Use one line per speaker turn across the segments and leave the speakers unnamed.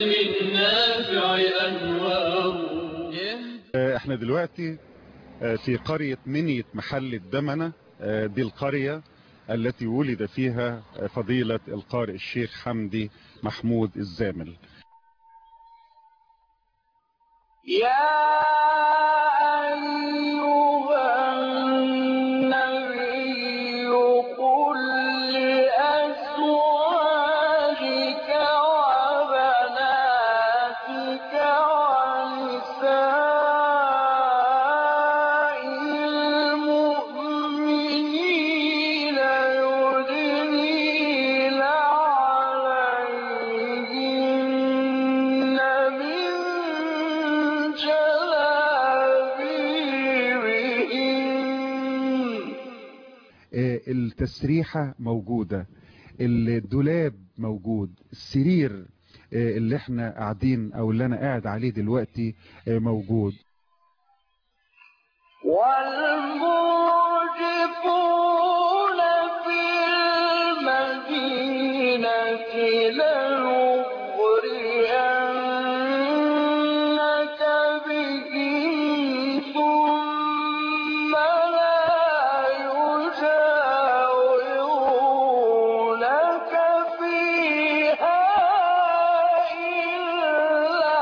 النافع أنوار
احنا دلوقتي في قرية منية محل الدمنة دي القرية التي ولد فيها فضيلة القارئ الشيخ حمدي محمود الزامل
يا أيها النبي قل لأزواجك وبناتك ونساء المؤمنين يدنين عليهن من جلابيبهن
التسريحة موجودة الدولاب موجود السرير اللي احنا قاعدين او اللي انا قاعد عليه دلوقتي موجود
والمرجفون في المدينة لنغرينك بهم ثم لا يجاورونك فيها إلا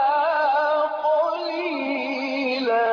قليلا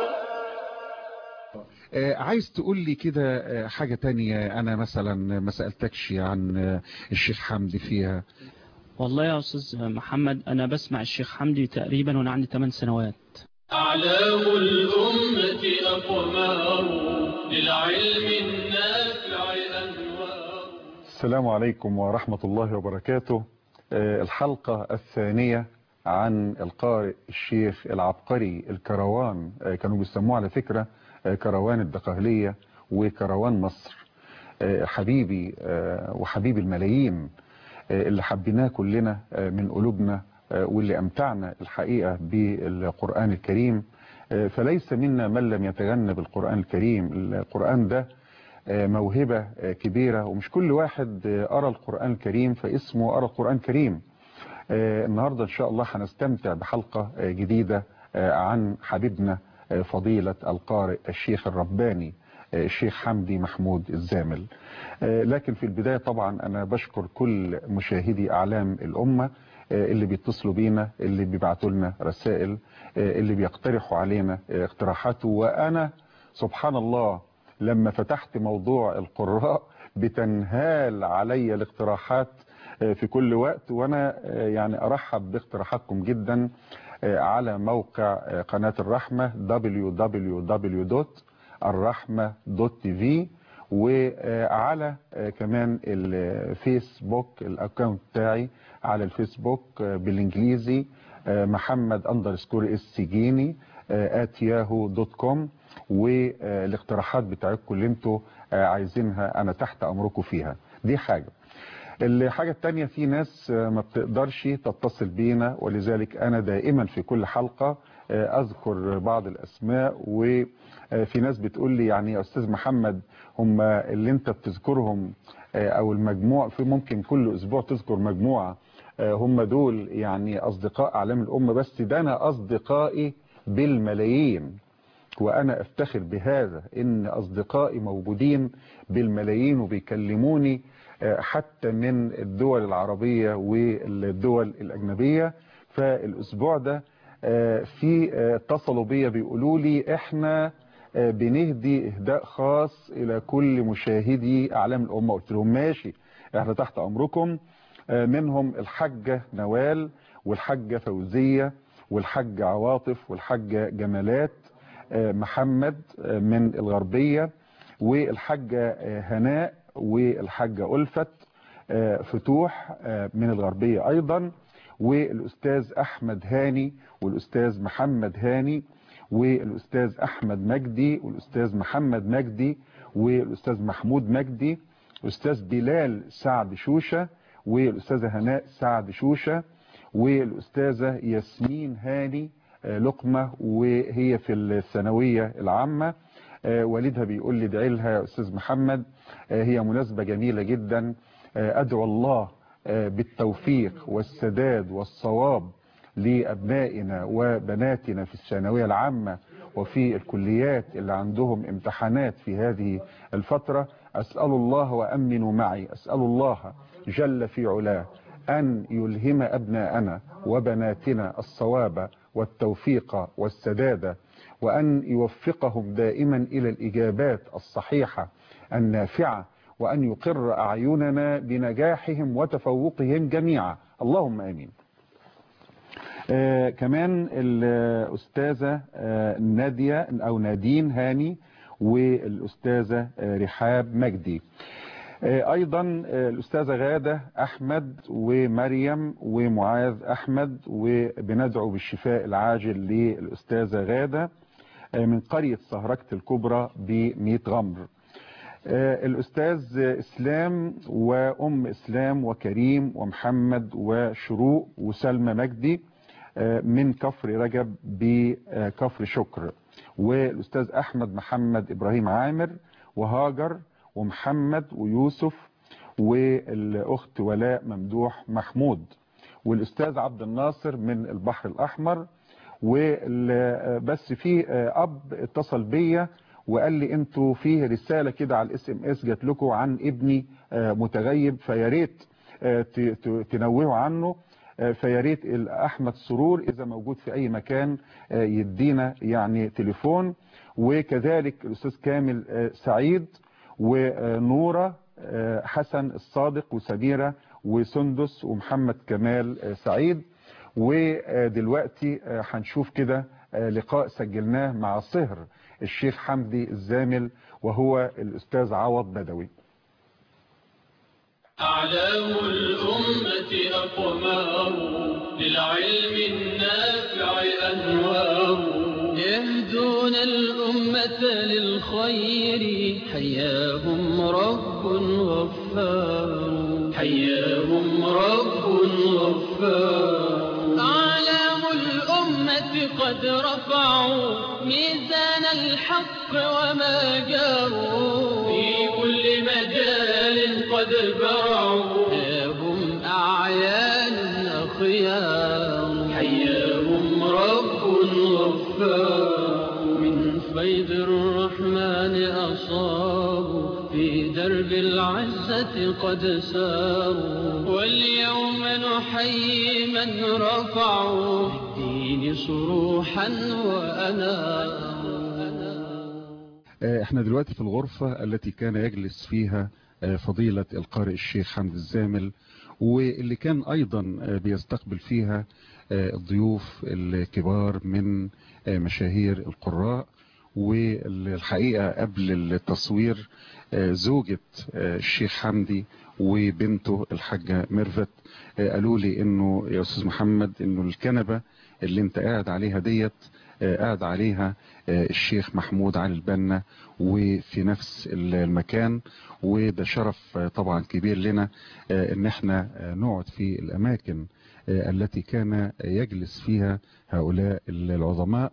آه، عايز تقول لي كده آه، حاجة تانية انا مثلا ما سألتكش عن آه، الشيخ حمدي فيها
والله يا أستاذ محمد أنا بسمع الشيخ حمدي تقريبا وأنا عندي 8 سنوات
أعلام الأمة أقمار للعلم النافع أنوار
السلام عليكم ورحمة الله وبركاته آه، الحلقة الثانية عن القارئ الشيخ العبقري الكروان آه، كانوا بيسموه على فكرة آه، كروان الدقهلية وكروان مصر آه، حبيبي آه، وحبيب الملايين آه، اللي حبيناه كلنا آه، من قلوبنا آه، واللي أمتعنا الحقيقة بالقرآن الكريم آه، فليس منا من لم يتغنى بالقرآن الكريم القرآن ده آه، موهبة آه، كبيرة ومش كل واحد آه، أرى القرآن الكريم فاسمه أرى القرآن الكريم آه، النهاردة إن شاء الله هنستمتع بحلقة آه، جديدة آه، عن حبيبنا آه، فضيلة القارئ الشيخ الرباني آه، الشيخ حمدي محمود الزامل آه، لكن في البداية طبعا أنا بشكر كل مشاهدي أعلام الأمة آه، اللي بيتصلوا بينا اللي بيبعتوا لنا رسائل آه، اللي بيقترحوا علينا آه، اقتراحاته وأنا سبحان الله لما فتحت موضوع القراء بتنهال علي الاقتراحات آه، في كل وقت وانا آه، يعني ارحب باقتراحاتكم جدا آه، على موقع آه، قناة الرحمة www.الرحمة.tv وعلى آه، كمان الفيسبوك الاكونت بتاعي على الفيسبوك آه، بالانجليزي آه، محمد اندرسكور السجيني at yahoo.com والاقتراحات بتاعتكم اللي انتوا آه، عايزينها انا تحت امركم فيها دي حاجة الحاجة التانية في ناس آه، ما بتقدرش تتصل بينا ولذلك انا دائما في كل حلقة آه، اذكر بعض الاسماء وفي ناس بتقول لي يعني يا استاذ محمد هم اللي انت بتذكرهم آه، او المجموع في ممكن كل اسبوع تذكر مجموعة آه، هم دول يعني اصدقاء اعلام الامة بس ده انا اصدقائي بالملايين وانا افتخر بهذا ان اصدقائي موجودين بالملايين وبيكلموني آه، حتى من الدول العربية والدول الاجنبية فالاسبوع ده آه، في آه، اتصلوا بيا بيقولوا لي احنا آه، بنهدي اهداء خاص الى كل مشاهدي اعلام الامة قلت لهم ماشي احنا تحت امركم آه، منهم الحاجة نوال والحاجة فوزية والحاجة عواطف والحاجة جمالات آه، محمد آه، من الغربية والحاجة آه، هناء والحاجة ألفت آه، فتوح آه، من الغربية أيضا والأستاذ أحمد هاني والأستاذ محمد هاني والأستاذ أحمد مجدي والأستاذ محمد مجدي والأستاذ محمود مجدي الأستاذ بلال سعد شوشة والأستاذة هناء سعد شوشة والأستاذة ياسمين هاني آه، لقمة وهي في الثانوية العامة آه، والدها بيقول لي ادعي لها يا أستاذ محمد آه، هي مناسبة جميلة جدا آه، أدعو الله آه، بالتوفيق والسداد والصواب لأبنائنا وبناتنا في الثانوية العامة وفي الكليات اللي عندهم امتحانات في هذه الفترة أسأل الله وأمنوا معي أسأل الله جل في علاه أن يلهم أبناءنا وبناتنا الصواب والتوفيق والسداد وأن يوفقهم دائما إلى الإجابات الصحيحة النافعة وأن يقر أعيننا بنجاحهم وتفوقهم جميعا اللهم آمين آه كمان الأستاذة آه نادية أو نادين هاني والأستاذة آه رحاب مجدي آه أيضا آه الأستاذة غادة أحمد ومريم ومعاذ أحمد وبندعو بالشفاء العاجل للأستاذة غادة آه من قرية سهركة الكبرى بميت غمر آه الأستاذ إسلام وأم إسلام وكريم ومحمد وشروق وسلمى مجدي آه من كفر رجب بكفر شكر والأستاذ أحمد محمد إبراهيم عامر وهاجر ومحمد ويوسف والأخت ولاء ممدوح محمود والأستاذ عبد الناصر من البحر الأحمر وبس في أب اتصل بيا وقال لي انتوا فيه رسالة كده على الاس ام اس جات لكم عن ابني متغيب فيا ريت تنوهوا عنه فيا ريت احمد سرور اذا موجود في اي مكان يدينا يعني تليفون وكذلك الاستاذ كامل سعيد ونورة حسن الصادق وسميرة وسندس ومحمد كمال سعيد ودلوقتي هنشوف كده لقاء سجلناه مع صهر الشيخ حمدي الزامل وهو الأستاذ عوض بدوي
أعلام الأمة أقمار للعلم النافع أنوار يهدون الأمة للخير حياهم رب غفار حياهم رب غفار أعلام الأمة قد رفعوا ميزان الحق وما جاروا في كل مجال قد برعوا هم أعيان أخيار حياهم رب غفار من فيض الرحمن أصابوا في درب العزة قد ساروا واليوم نحيي من رفعوا الدين صروحا وأنا
احنا دلوقتي في الغرفة التي كان يجلس فيها فضيلة القارئ الشيخ حمد الزامل واللي كان ايضا بيستقبل فيها الضيوف الكبار من مشاهير القراء والحقيقة قبل التصوير زوجة الشيخ حمدي وبنته الحاجة ميرفت قالوا لي انه يا استاذ محمد انه الكنبة اللي انت قاعد عليها ديت قاعد عليها الشيخ محمود علي البنا وفي نفس المكان وده شرف طبعا كبير لنا ان احنا نقعد في الاماكن التي كان يجلس فيها هؤلاء العظماء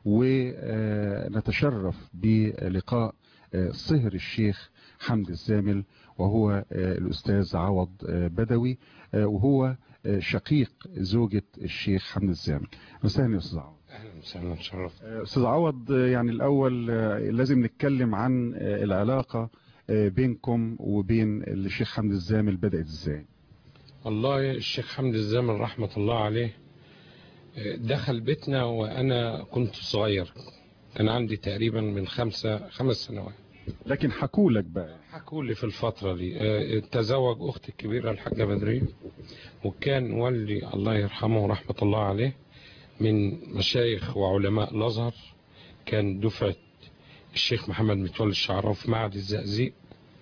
ونتشرف بلقاء صهر الشيخ حمد الزامل وهو الأستاذ عوض بدوي وهو شقيق زوجة الشيخ حمد الزامل مساء يا أستاذ عوض
اهلا وسهلا شرف
أستاذ عوض يعني الأول لازم نتكلم عن العلاقة بينكم وبين الشيخ حمد الزامل بدأت ازاي
والله الشيخ حمد الزامل رحمة الله عليه دخل بيتنا وأنا كنت صغير كان عندي تقريبا من خمسة خمس سنوات
لكن حكوا لك بقى
حكوا لي في الفترة دي تزوج أختي الكبيرة الحاجة بدرية وكان والدي الله يرحمه ورحمة الله عليه من مشايخ وعلماء الأزهر كان دفعة الشيخ محمد متولي الشعراوي في معهد الزقازيق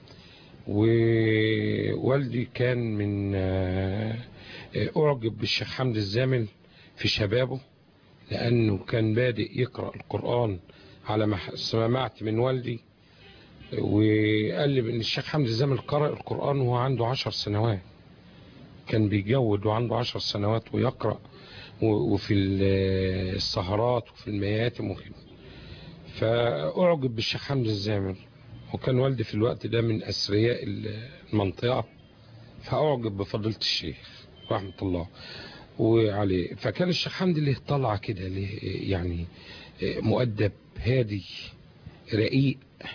ووالدي كان من أعجب بالشيخ حمد الزامل في شبابه لأنه كان بادئ يقرأ القرآن على ما سمعت من والدي وقال لي ان الشيخ حمد الزامل قرأ القرآن وهو عنده عشر سنوات كان بيجود وعنده عشر سنوات ويقرأ وفي السهرات وفي المياتم وكده فأعجب بالشيخ حمد الزامل وكان والدي في الوقت ده من أثرياء المنطقة فأعجب بفضيلة الشيخ رحمة الله وعليه فكان الشيخ حمدي له طلعة كده له يعني مؤدب هادي رقيق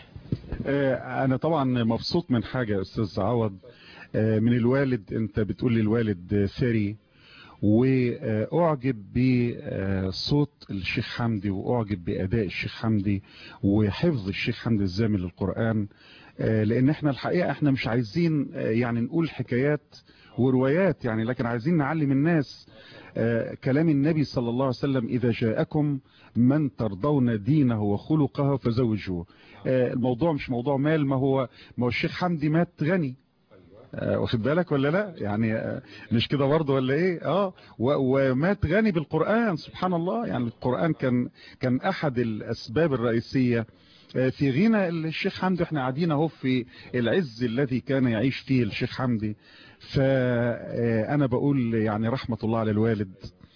آه، انا طبعا مبسوط من حاجة يا استاذ عوض آه، من الوالد انت بتقول لي الوالد ثري واعجب بصوت الشيخ حمدي واعجب باداء الشيخ حمدي وحفظ الشيخ حمدي الزامل للقرآن آه، لان احنا الحقيقة احنا مش عايزين آه، يعني نقول حكايات وروايات يعني لكن عايزين نعلم الناس آه، كلام النبي صلى الله عليه وسلم إذا جاءكم من ترضون دينه وخلقه فزوجوه آه، الموضوع مش موضوع مال ما هو ما هو الشيخ حمدي مات غني آه، واخد بالك ولا لا يعني آه، مش كده برضه ولا ايه اه و- ومات غني بالقرآن سبحان الله يعني القرآن كان كان احد الاسباب الرئيسية آه، في غنى الشيخ حمدي احنا قاعدين اهو في العز الذي كان يعيش فيه الشيخ حمدي فانا بقول يعني رحمة الله على الوالد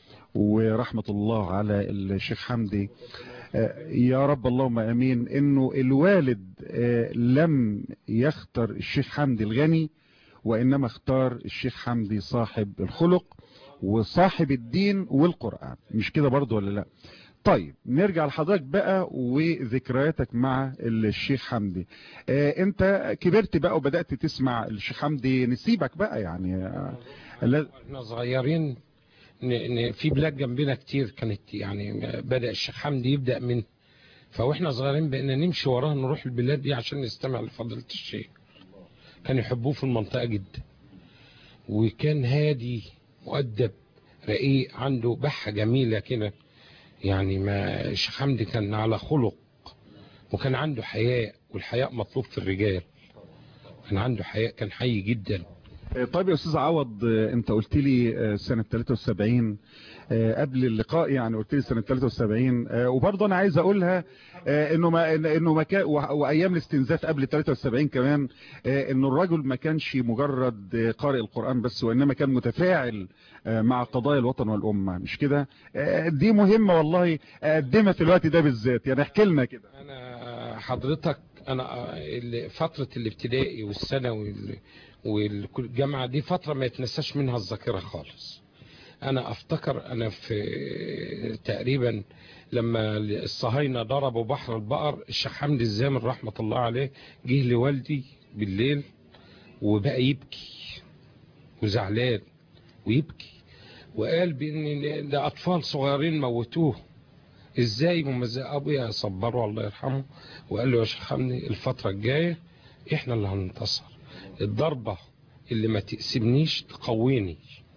ورحمة الله على الشيخ حمدي آه، يا رب اللهم امين انه الوالد آه، لم يختر الشيخ حمدي الغني وانما اختار الشيخ حمدي صاحب الخلق وصاحب الدين والقرآن مش كده برضو ولا لا طيب نرجع لحضرتك بقى وذكرياتك مع الشيخ حمدي آه انت كبرت بقى وبدأت تسمع الشيخ حمدي نسيبك بقى يعني آه لا-
احنا صغيرين ن- ن- في بلاد جنبنا كتير كانت يعني بدأ الشيخ حمدي يبدأ من فواحنا صغيرين بقينا نمشي وراه نروح البلاد دي عشان نستمع لفضيلة الشيخ كانوا يحبوه في المنطقة جدا وكان هادي مؤدب رقيق عنده بحة جميلة كده يعني ما الشيخ حمدي كان على خلق وكان عنده حياء والحياء مطلوب في الرجال كان عنده حياء كان حي جدا
آه، طيب يا استاذ عوض آه، انت قلت لي آه، سنة 73 آه، قبل اللقاء يعني قلت لي سنة 73 آه، وبرضه انا عايز اقولها آه، انه ما إن- انه ما كان و- وايام الاستنزاف قبل 73 كمان آه، انه الرجل ما كانش مجرد آه، قارئ القرآن بس وانما كان متفاعل آه، مع قضايا الوطن والامة مش كده آه، دي مهمة والله اقدمها في الوقت ده بالذات يعني احكي لنا كده
انا حضرتك انا ال- فترة الابتدائي والثانوي وال- والجامعة دي فترة ما يتنساش منها الذاكرة خالص انا افتكر انا في تقريبا لما الصهاينة ضربوا بحر البقر الشيخ حمدي الزامل رحمة الله عليه جه لوالدي بالليل وبقى يبكي وزعلان ويبكي وقال بان ده اطفال صغيرين موتوه ازاي ممزق ابويا صبره الله يرحمه وقال له يا شيخ حمدي الفترة الجاية احنا اللي هننتصر الضربة اللي ما تقسمنيش تقويني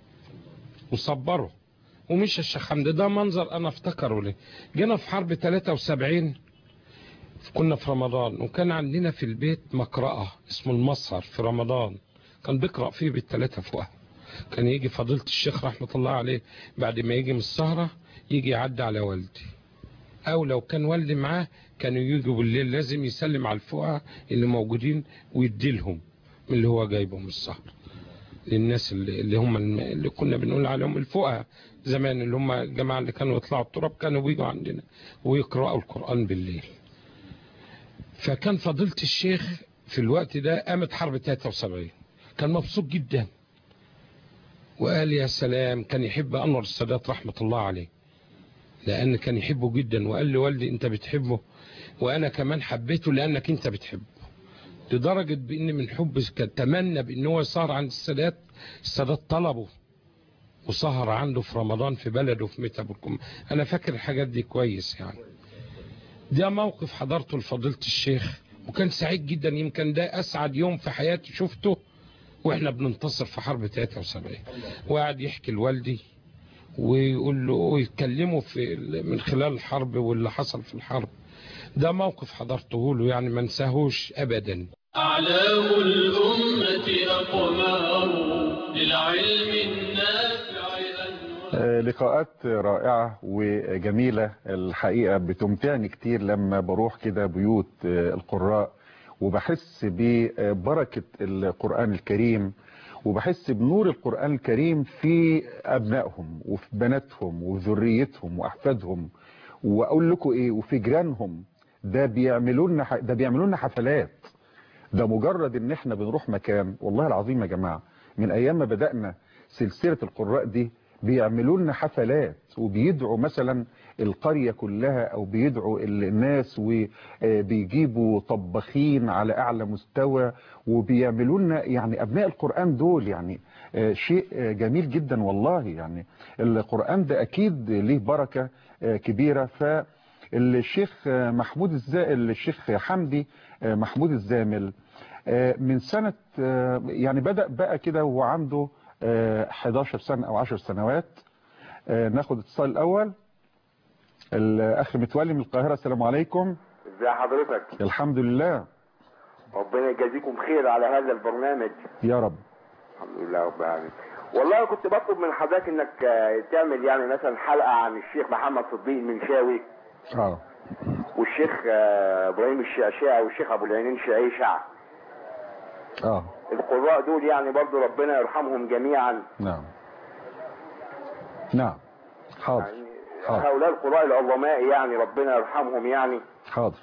وصبره ومش الشيخ حمدي ده منظر انا افتكره ليه جينا في حرب 73 كنا في رمضان وكان عندنا في البيت مقرأة اسمه المسهر في رمضان كان بيقرأ فيه بالثلاثة فوق كان يجي فضيلة الشيخ رحمة الله عليه بعد ما يجي من السهرة يجي يعدي على والدي او لو كان والدي معاه كانوا يجوا بالليل لازم يسلم على الفقراء اللي موجودين ويديلهم من اللي هو جايبه من السهر للناس اللي, اللي هم الم- اللي كنا بنقول عليهم الفقراء زمان اللي هم الجماعة اللي كانوا يطلعوا التراب كانوا بيجوا عندنا ويقرأوا القرآن بالليل فكان فضيلة الشيخ في الوقت ده قامت حرب 73 كان مبسوط جدا وقال يا سلام كان يحب أنور السادات رحمة الله عليه لأن كان يحبه جدا وقال لي والدي أنت بتحبه وأنا كمان حبيته لأنك أنت بتحبه لدرجة بأن من حب كان تمنى بأن هو يسهر عند السادات السادات طلبه وسهر عنده في رمضان في بلده في ميتابوركم أنا فاكر الحاجات دي كويس يعني ده موقف حضرته لفضيلة الشيخ وكان سعيد جدا يمكن ده أسعد يوم في حياتي شفته واحنا بننتصر في حرب 73 وقعد يحكي لوالدي ويقول له ويتكلموا في من خلال الحرب واللي حصل في الحرب ده موقف حضرته له يعني ما انساهوش ابدا
أعلام الأمة أقمار للعلم النافع أنوار
آه، لقاءات رائعة وجميلة الحقيقة بتمتعني كتير لما بروح كده بيوت آه، القراء وبحس ببركة القرآن الكريم وبحس بنور القرآن الكريم في أبنائهم وفي بناتهم وذريتهم وأحفادهم وأقول لكم إيه وفي جيرانهم ده بيعملوا لنا ح- ده بيعملوا لنا حفلات ده مجرد ان احنا بنروح مكان والله العظيم يا جماعة من ايام ما بدأنا سلسلة القراء دي بيعملوا لنا حفلات وبيدعوا مثلا القرية كلها او بيدعوا الناس وبيجيبوا طباخين على اعلى مستوى وبيعملوا لنا يعني ابناء القرآن دول يعني آه، شيء آه، جميل جدا والله يعني القرآن ده اكيد ليه بركة آه، كبيرة فالشيخ آه، محمود الزا الشيخ حمدي آه، محمود الزامل آه، من سنة آه، يعني بدأ بقى كده وهو عنده آه، 11 سنة او 10 سنوات آه، ناخد اتصال الاول الاخ متولي من القاهرة السلام عليكم
ازي حضرتك
الحمد لله
ربنا يجازيكم خير على هذا البرنامج
يا رب
الحمد لله رب العالمين والله كنت بطلب من حضرتك انك آه، تعمل يعني مثلا حلقه عن الشيخ محمد صديق المنشاوي
اه
والشيخ آه، ابراهيم الشعشاعي والشيخ ابو العينين شعيشع
اه
القراء دول يعني برضو ربنا يرحمهم جميعا
نعم نعم حاضر
يعني
حاضر
هؤلاء القراء العظماء يعني ربنا يرحمهم يعني
حاضر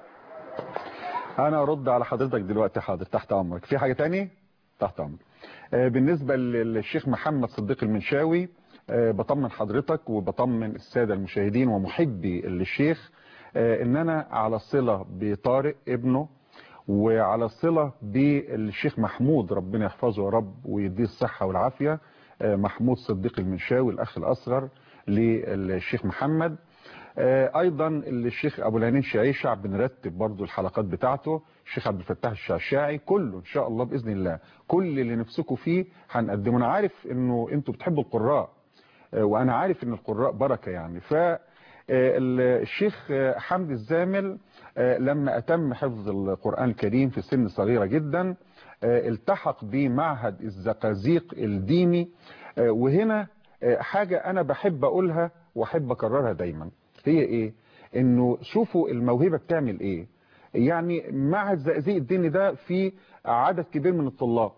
انا ارد على حضرتك دلوقتي حاضر تحت امرك في حاجة تاني تحت امرك آه، بالنسبة للشيخ محمد صديق المنشاوي آه، بطمن حضرتك وبطمن السادة المشاهدين ومحبي للشيخ آه، ان انا على صلة بطارق ابنه وعلى صلة بالشيخ محمود ربنا يحفظه يا رب ويديه الصحة والعافية آه، محمود صديق المنشاوي الاخ الاصغر للشيخ محمد آه، ايضا الشيخ ابو العينين شعيشع بنرتب برضو الحلقات بتاعته الشيخ عبد الفتاح الشعشاعي كله ان شاء الله باذن الله كل اللي نفسكم فيه هنقدمه انا عارف انه انتوا بتحبوا القراء آه، وانا عارف ان القراء بركه يعني ف آه، ال- الشيخ آه، حمدي الزامل آه، لما اتم حفظ القران الكريم في سن صغيره جدا آه، التحق بمعهد الزقازيق الديني آه، وهنا آه، حاجه انا بحب اقولها واحب اكررها دايما هي ايه انه شوفوا الموهبة بتعمل ايه يعني معهد زقازيق الديني ده في عدد كبير من الطلاب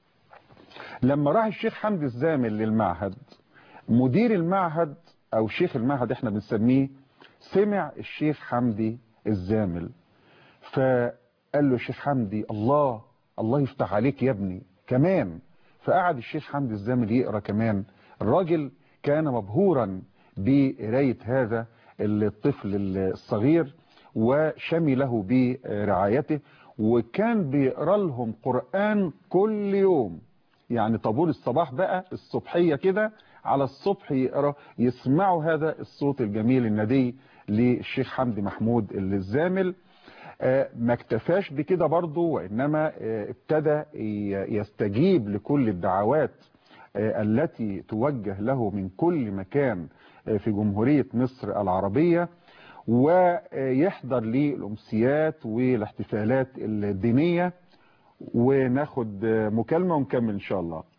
لما راح الشيخ حمدي الزامل للمعهد مدير المعهد او شيخ المعهد احنا بنسميه سمع الشيخ حمدي الزامل فقال له الشيخ حمدي الله الله يفتح عليك يا ابني كمان فقعد الشيخ حمدي الزامل يقرا كمان الراجل كان مبهورا بقرايه هذا الطفل الصغير وشمله برعايته وكان بيقرا لهم قرآن كل يوم يعني طابور الصباح بقى الصبحية كده على الصبح يقرا يسمعوا هذا الصوت الجميل الندي للشيخ حمدي محمود الزامل آه، ما اكتفاش بكده برضه وإنما آه، ابتدى ي- يستجيب لكل الدعوات آه، التي توجه له من كل مكان آه، في جمهورية مصر العربية ويحضر للأمسيات والاحتفالات الدينية وناخد آه، مكالمة ونكمل إن شاء الله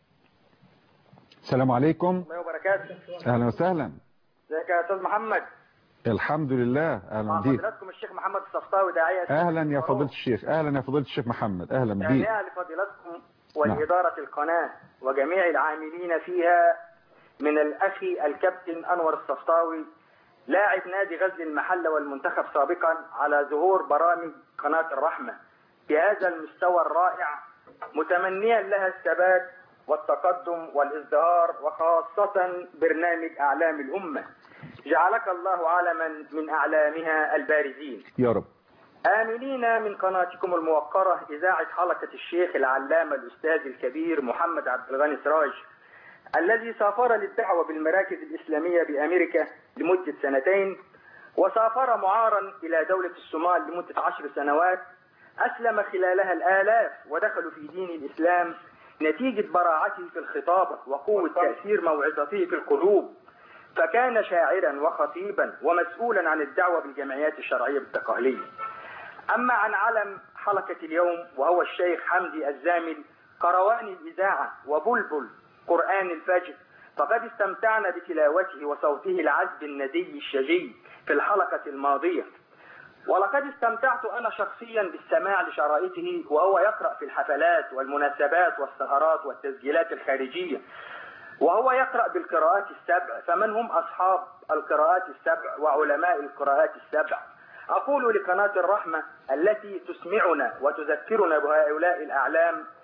السلام عليكم
الله وبركاته
أهلا وسهلا
ازيك يا استاذ محمد
الحمد لله أهلا
مع
بيك
حضراتكم الشيخ محمد الصفطاوي داعية
أهلا يا فضيلة الشيخ أهلا يا فضيلة الشيخ محمد أهلا بيك
تهنئة لفضيلتكم والإدارة القناة وجميع العاملين فيها من الأخ الكابتن أنور الصفطاوي لاعب نادي غزل المحلة والمنتخب سابقا على ظهور برامج قناة الرحمة بهذا المستوى الرائع متمنيا لها الثبات والتقدم والازدهار وخاصة برنامج أعلام الأمة جعلك الله علما من أعلامها البارزين
يا رب
آمنين من قناتكم الموقرة إذاعة حلقة الشيخ العلامة الأستاذ الكبير محمد عبد الغني سراج الذي سافر للدعوة بالمراكز الإسلامية بأمريكا لمدة سنتين وسافر معارا إلى دولة الصومال لمدة عشر سنوات أسلم خلالها الآلاف ودخلوا في دين الإسلام نتيجة براعته في الخطابة وقوة تأثير موعظته في القلوب فكان شاعرا وخطيبا ومسؤولا عن الدعوة بالجمعيات الشرعية بالتقاليد أما عن علم حلقة اليوم وهو الشيخ حمدي الزامل قروان الإذاعة وبلبل قرآن الفجر فقد استمتعنا بتلاوته وصوته العذب الندي الشجي في الحلقة الماضية ولقد استمتعت أنا شخصيا بالسماع لشرائطه وهو يقرأ في الحفلات والمناسبات والسهرات والتسجيلات الخارجية وهو يقرأ بالقراءات السبع فمن هم أصحاب القراءات السبع وعلماء القراءات السبع أقول لقناة الرحمة التي تسمعنا وتذكرنا بهؤلاء الأعلام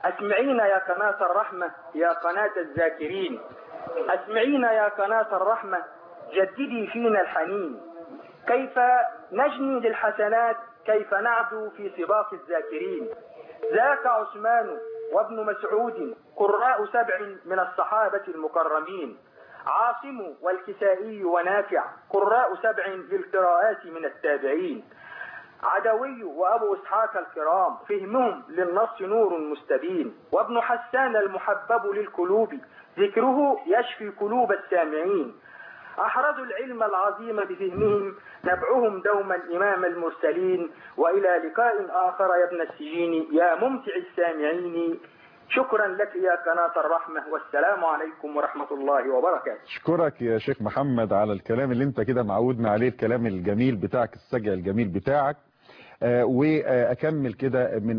أسمعينا يا قناة الرحمة يا قناة الذاكرين أسمعينا يا قناة الرحمة جددي فينا الحنين كيف نجني للحسنات كيف نعدو في سباق الذاكرين ذاك عثمان وابن مسعود قراء سبع من الصحابة المكرمين عاصم والكسائي ونافع قراء سبع للقراءات من التابعين عدوي وأبو إسحاق الكرام فهمهم للنص نور مستبين وابن حسان المحبب للقلوب ذكره يشفي قلوب السامعين أحرزوا العلم العظيم بفهمهم نبعهم دوما إمام المرسلين وإلى لقاء آخر يا ابن السجين يا ممتع السامعين شكرا لك يا قناة الرحمة والسلام عليكم ورحمة الله وبركاته
اشكرك يا شيخ محمد على الكلام اللي انت كده معودنا عليه الكلام الجميل بتاعك السجع الجميل بتاعك آه، واكمل كده من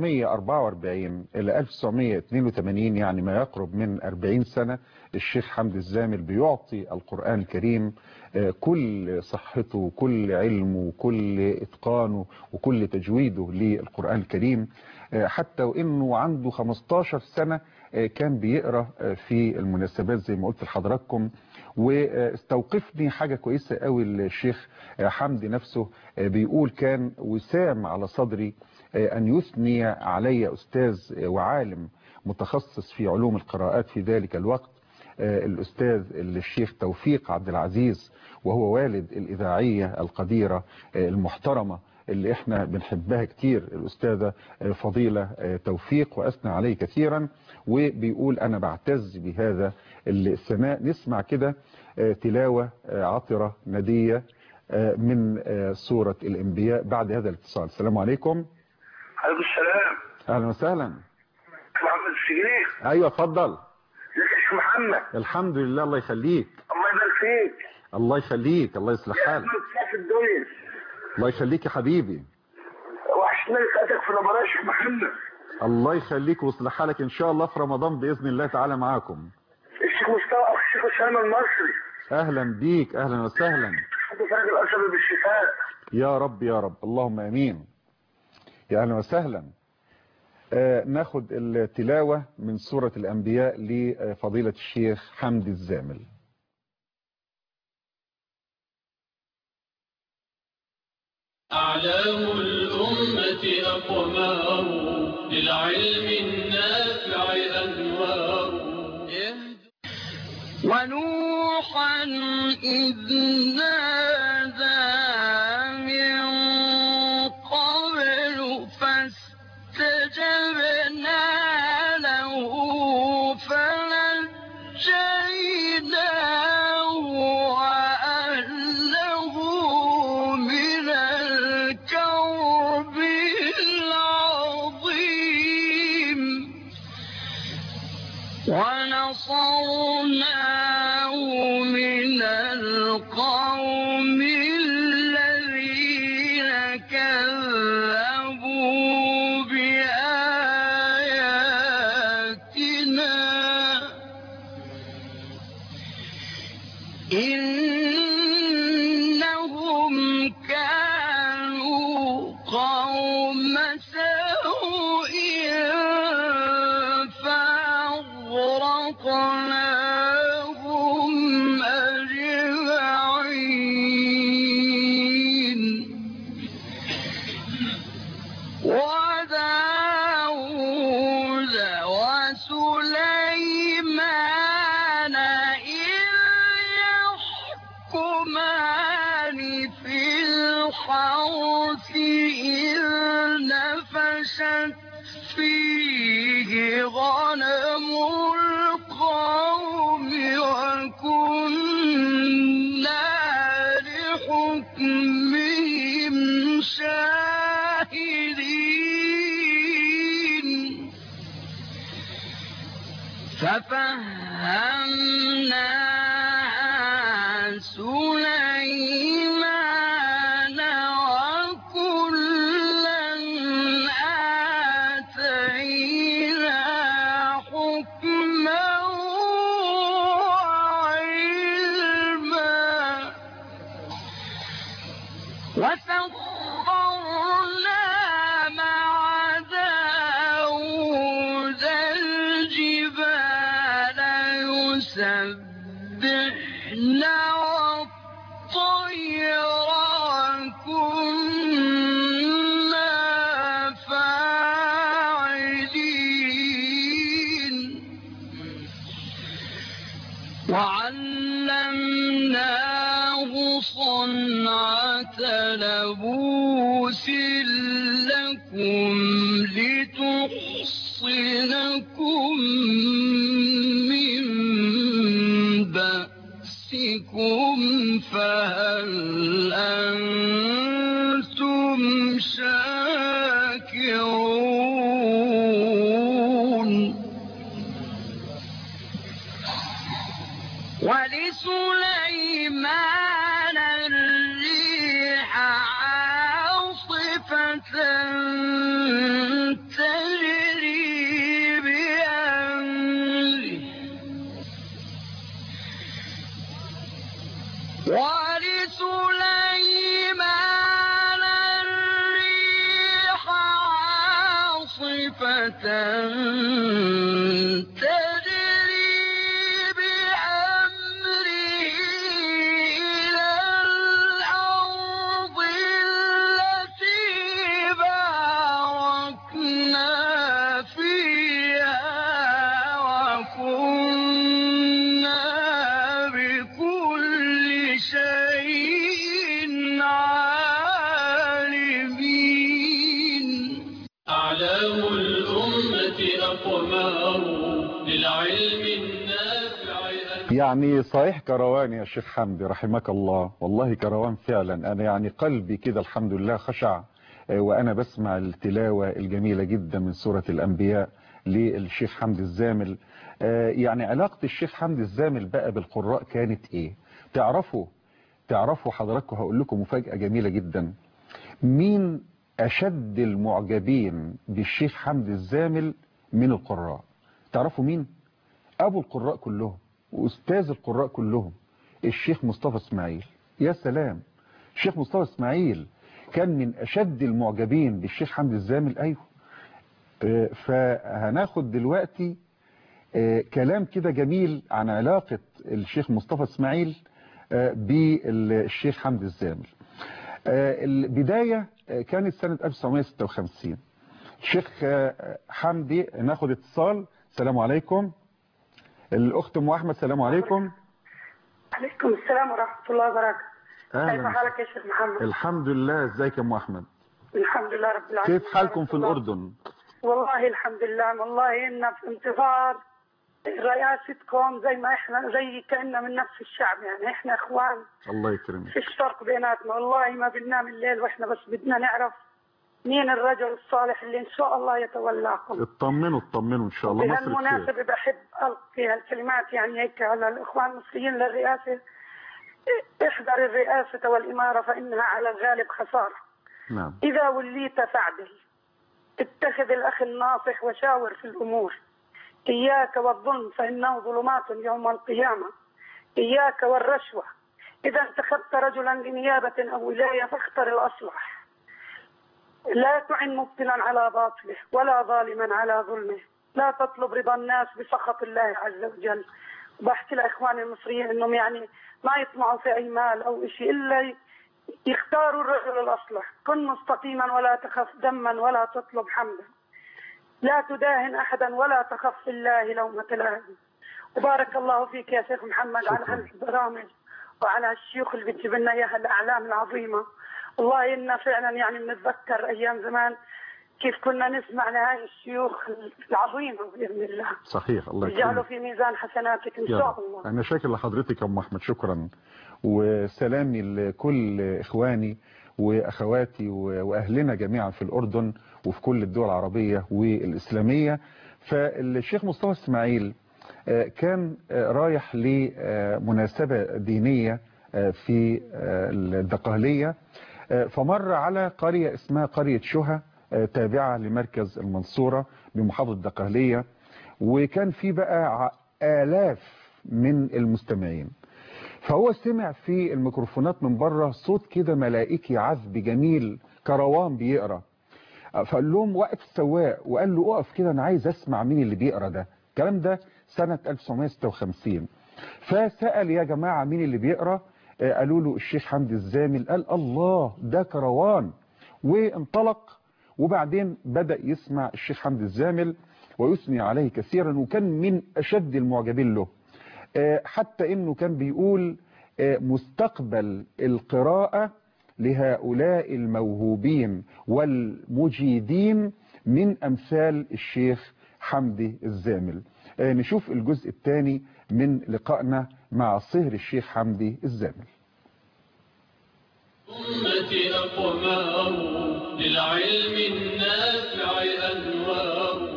1944 الى 1982 يعني ما يقرب من 40 سنة الشيخ حمدي الزامل بيعطي القرآن الكريم آه، كل صحته وكل علمه وكل اتقانه وكل تجويده للقرآن الكريم آه، حتى وانه عنده 15 سنة آه، كان بيقرأ آه، في المناسبات زي ما قلت لحضراتكم واستوقفني حاجة كويسة قوي الشيخ آه، حمدي نفسه آه، بيقول كان وسام على صدري آه، أن يثني علي أستاذ آه، وعالم متخصص في علوم القراءات في ذلك الوقت آه، الأستاذ الشيخ توفيق عبد العزيز وهو والد الإذاعية القديرة آه، المحترمة اللي احنا بنحبها كتير الأستاذة آه، فضيلة آه، توفيق وأثنى عليه كثيرا وبيقول أنا بعتز بهذا الثناء نسمع كده آه، تلاوة آه، عطرة ندية آه، من آه، سورة الأنبياء بعد هذا الاتصال السلام عليكم
عليكم السلام
أهلا وسهلا
محمد الشيخ
أيوة اتفضل
ازيك يا شيخ محمد
الحمد لله الله يخليك
الله يبارك فيك
الله يخليك الله يصلح
يا
حالك
أجمل في الدنيا
الله يخليك يا حبيبي
وحشتني لقاءتك في رمضان يا شيخ محمد
الله يخليك ويصلح حالك ان شاء الله في رمضان باذن الله تعالى معاكم
الشيخ مصطفى اخو الشيخ اسامه المصري
اهلا بيك اهلا وسهلا
حد فرج الاسد بالشفاء
يا رب يا رب اللهم امين يا اهلا وسهلا آه ناخد التلاوة من سورة الأنبياء لفضيلة الشيخ حمدي الزامل
أعلام الأمة أقمار للعلم النافع أنوار
ونوحا إذ نادى من قبل فاستجبنا له فنجيناه وأهله من الكرب العظيم ونصرناه من القوم الذين كذبوا بآياتنا إنهم كانوا قوم سوء فأغرقناهم أجمعين وداود وسليمان إذ يحكمان في الحرث إذ نفشت فيه غنم القوم وكنا لحكمهم شاهدين ففهمناها سليمان وكلا آتينا حكما وعلما وسخرنا مع داود والطير وكنا فاعلين وعلمناه صنعة لبوس لكم لتحصنكم من بأسكم فهل أنتم شاكرون ولسليمان الريح عاصفة تجري بأمره ولسليمان الريح عاصفة تجري بأمره إلى الأرض التي باركنا فيها وكنا بكل شيء عالمين
أعلام الأمة أقمار للعلم النافع أنوار
يعني صحيح كروان يا شيخ حمدي رحمك الله والله كروان فعلا انا يعني قلبي كده الحمد لله خشع آه، وانا بسمع التلاوة الجميلة جدا من سورة الانبياء للشيخ حمدي الزامل آه، يعني علاقة الشيخ حمدي الزامل بقى بالقراء كانت ايه تعرفوا تعرفوا حضراتكم هقول لكم مفاجأة جميلة جدا مين اشد المعجبين بالشيخ حمدي الزامل من القراء تعرفوا مين ابو القراء كلهم واستاذ القراء كلهم الشيخ مصطفى اسماعيل يا سلام الشيخ مصطفى اسماعيل كان من اشد المعجبين بالشيخ حمدي الزامل ايوه آه، فهناخد دلوقتي آه، كلام كده جميل عن علاقة الشيخ مصطفى اسماعيل آه، بالشيخ حمدي الزامل آه، البداية آه، كانت سنة 1956 الشيخ آه، حمدي ناخد اتصال السلام عليكم الأخت أم أحمد السلام عليكم
عليكم السلام ورحمة الله وبركاته كيف
أهلا
حالك يا شيخ محمد
الحمد لله ازيك يا أم أحمد
الحمد لله رب العالمين
كيف حالكم في الأردن
والله الحمد لله والله إنا في انتظار رئاستكم زي ما إحنا زي كأننا من نفس الشعب يعني إحنا إخوان
الله يكرمك
فيش فرق بيناتنا والله ما بننام الليل وإحنا بس بدنا نعرف مين الرجل الصالح اللي إن شاء الله يتولاكم
اطمنوا اطمنوا إن شاء الله مصر بخير
بهالمناسبة بحب ألقي هالكلمات يعني هيك على الإخوان المصريين للرئاسة احذر الرئاسة والإمارة فإنها على الغالب خسارة
نعم
إذا وليت فاعدل اتخذ الأخ الناصح وشاور في الأمور إياك والظلم فإنه ظلمات يوم القيامة إياك والرشوة إذا انتخبت رجلا لنيابة أو ولاية فاختر الأصلح لا تعن مبتلا على باطله ولا ظالما على ظلمه لا تطلب رضا الناس بسخط الله عز وجل وبحكي لإخواني المصريين إنهم يعني ما يطمعوا في أي مال أو شيء إلا ي- يختاروا الرجل الأصلح كن مستقيما ولا تخف دما ولا تطلب حمدا لا تداهن أحدا ولا تخف في الله لومة لائم وبارك الله فيك يا شيخ محمد على
شكراً.
هالبرامج وعلى الشيوخ اللي بتجيب لنا اياها الاعلام العظيمه والله إنا فعلا يعني بنتذكر ايام زمان كيف كنا نسمع لهاي الشيوخ العظيمه باذن الله
صحيح الله
يجعله
يكرمك
في ميزان حسناتك ان
يا
شاء
رب.
الله
أنا شاكر لحضرتك يا أم أحمد شكرا وسلامي لكل إخواني وأخواتي و- وأهلنا جميعا في الأردن وفي كل الدول العربية والإسلامية فالشيخ مصطفى اسماعيل آه، كان آه، رايح لمناسبة دينية آه، في آه، الدقهلية آه، فمر على قرية اسمها قرية شهى آه، تابعة لمركز المنصورة بمحافظة الدقهلية وكان في بقى ع- آلاف من المستمعين فهو سمع في الميكروفونات من بره صوت كده ملائكي عذب جميل كروان بيقرا فقال لهم وقف السواق وقال له اقف كده انا عايز اسمع مين اللي بيقرا ده الكلام ده سنة 1956 فسأل يا جماعة مين اللي بيقرا آه، قالوا له الشيخ حمدي الزامل قال الله ده كروان وانطلق وبعدين بدأ يسمع الشيخ حمدي الزامل ويثني عليه كثيرا وكان من أشد المعجبين له آه، حتى انه كان بيقول آه، مستقبل القراءة لهؤلاء الموهوبين والمجيدين من امثال الشيخ حمدي الزامل آه، نشوف الجزء الثاني من لقائنا مع صهر الشيخ حمدي الزامل
أمتي أقمار للعلم النافع أنوار